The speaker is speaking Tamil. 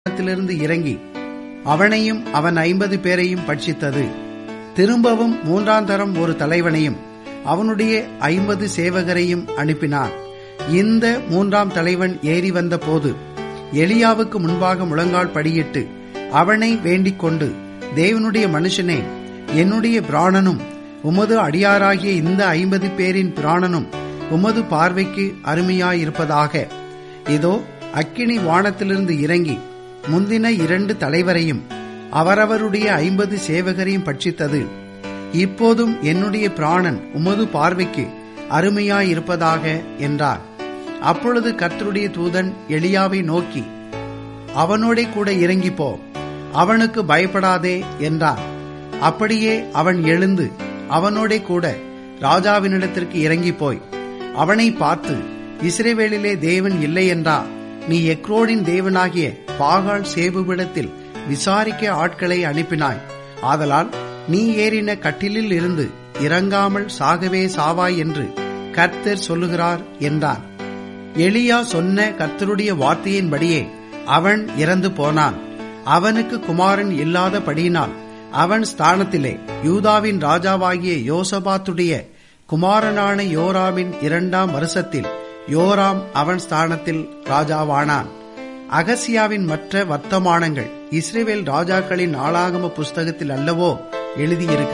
வானத்திலிருந்து இறங்கி அவனையும் அவன் ஐம்பது பேரையும் பட்சித்தது திரும்பவும் மூன்றாம் தரம் ஒரு தலைவனையும் அவனுடைய ஐம்பது சேவகரையும் அனுப்பினான் இந்த மூன்றாம் தலைவன் ஏறி வந்த போது எலியாவுக்கு முன்பாக முழங்கால் படியிட்டு அவனை வேண்டிக் கொண்டு தேவனுடைய மனுஷனே என்னுடைய பிராணனும் உமது அடியாராகிய இந்த ஐம்பது பேரின் பிராணனும் உமது பார்வைக்கு அருமையாயிருப்பதாக இதோ அக்கினி வானத்திலிருந்து இறங்கி முந்தின இரண்டு தலைவரையும் அவரவருடைய ஐம்பது சேவகரையும் பட்சித்தது இப்போதும் என்னுடைய பிராணன் உமது பார்வைக்கு அருமையாயிருப்பதாக என்றார் அப்பொழுது கர்த்தருடைய தூதன் எலியாவை நோக்கி அவனோடே கூட இறங்கி போ அவனுக்கு பயப்படாதே என்றான் அப்படியே அவன் எழுந்து அவனோடே கூட ராஜாவினிடத்திற்கு இறங்கி போய் அவனை பார்த்து இஸ்ரேவேலிலே தேவன் இல்லை என்றா நீ எக்ரோடின் தேவனாகிய பாகால் சேபுவிடத்தில் விசாரிக்க ஆட்களை அனுப்பினாய் ஆதலால் நீ ஏறின கட்டிலில் இருந்து இறங்காமல் சாகவே சாவாய் என்று கர்த்தர் சொல்லுகிறார் என்றான் எலியா சொன்ன கர்த்தருடைய வார்த்தையின்படியே அவன் இறந்து போனான் அவனுக்கு குமாரன் இல்லாதபடியினால் அவன் ஸ்தானத்திலே யூதாவின் ராஜாவாகிய யோசபாத்துடைய குமாரனான யோராமின் இரண்டாம் வருஷத்தில் யோராம் அவன் ஸ்தானத்தில் ராஜாவானான் அகசியாவின் மற்ற வர்த்தமானங்கள் இஸ்ரேவேல் ராஜாக்களின் நாளாகம புஸ்தகத்தில் அல்லவோ எழுதியிருக்க